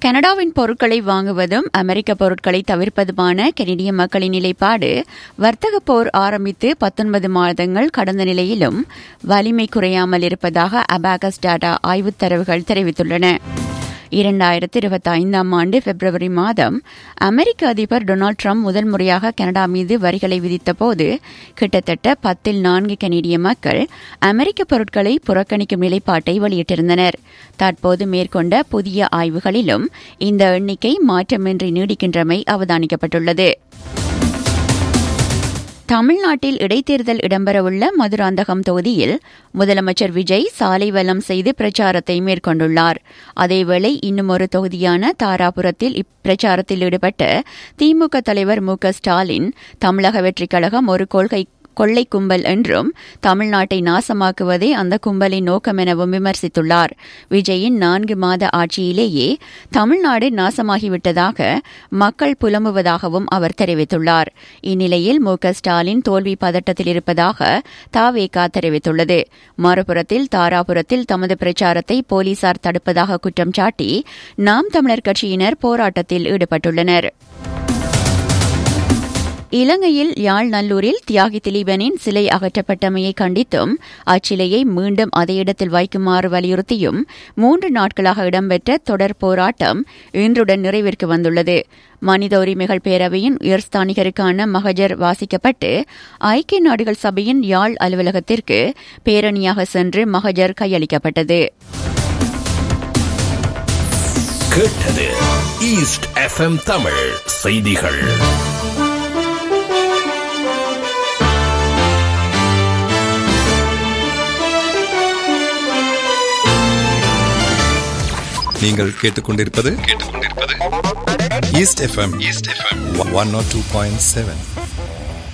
கனடாவின் பொருட்களை வாங்குவதும் அமெரிக்க பொருட்களை தவிர்ப்பதுமான கெனடிய மக்களின் நிலைப்பாடு வர்த்தக போர் ஆரம்பித்து பத்தொன்பது மாதங்கள் கடந்த நிலையிலும் வலிமை குறையாமல் இருப்பதாக அபாகஸ் டாடா ஆய்வுத் தரவுகள் தெரிவித்துள்ளன இரண்டாயிரத்தி இருபத்தி ஐந்தாம் ஆண்டு பிப்ரவரி மாதம் அமெரிக்க அதிபர் டொனால்டு ட்ரம்ப் முதல் முறையாக கனடா மீது வரிகளை விதித்தபோது கிட்டத்தட்ட பத்தில் நான்கு கனேடிய மக்கள் அமெரிக்க பொருட்களை புறக்கணிக்கும் நிலைப்பாட்டை வெளியிட்டிருந்தனர் தற்போது மேற்கொண்ட புதிய ஆய்வுகளிலும் இந்த எண்ணிக்கை மாற்றமின்றி நீடிக்கின்றமை அவதானிக்கப்பட்டுள்ளது தமிழ்நாட்டில் இடைத்தேர்தல் இடம்பெறவுள்ள மதுராந்தகம் தொகுதியில் முதலமைச்சர் விஜய் சாலை வலம் செய்து பிரச்சாரத்தை மேற்கொண்டுள்ளார் அதேவேளை இன்னும் ஒரு தொகுதியான தாராபுரத்தில் இப்பிரச்சாரத்தில் ஈடுபட்ட திமுக தலைவர் மு ஸ்டாலின் தமிழக வெற்றிக் கழகம் ஒரு கொள்கை கொள்ளை கும்பல் என்றும் தமிழ்நாட்டை நாசமாக்குவதே அந்த கும்பலின் நோக்கம் எனவும் விமர்சித்துள்ளார் விஜயின் நான்கு மாத ஆட்சியிலேயே தமிழ்நாடு நாசமாகிவிட்டதாக மக்கள் புலம்புவதாகவும் அவர் தெரிவித்துள்ளார் இந்நிலையில் மு ஸ்டாலின் தோல்வி பதட்டத்தில் இருப்பதாக தாவேகா தெரிவித்துள்ளது மறுபுறத்தில் தாராபுரத்தில் தமது பிரச்சாரத்தை போலீசார் தடுப்பதாக குற்றம் சாட்டி நாம் தமிழர் கட்சியினர் போராட்டத்தில் ஈடுபட்டுள்ளனர் இலங்கையில் யாழ் நல்லூரில் தியாகி திலீபனின் சிலை அகற்றப்பட்டமையை கண்டித்தும் அச்சிலையை மீண்டும் அதே இடத்தில் வைக்குமாறு வலியுறுத்தியும் மூன்று நாட்களாக இடம்பெற்ற தொடர் போராட்டம் இன்றுடன் நிறைவிற்கு வந்துள்ளது மனித உரிமைகள் பேரவையின் உயர்ஸ்தானிகருக்கான மகஜர் வாசிக்கப்பட்டு ஐக்கிய நாடுகள் சபையின் யாழ் அலுவலகத்திற்கு பேரணியாக சென்று மகஜர் கையளிக்கப்பட்டது கேட்டது ஈஸ்ட் எஃப்எம் தமிழ் செய்திகள் நீங்கள் கேட்டுக்கொண்டிருப்பது கேட்டுக்கொண்டிருப்பது east FM east FM one nought two point seven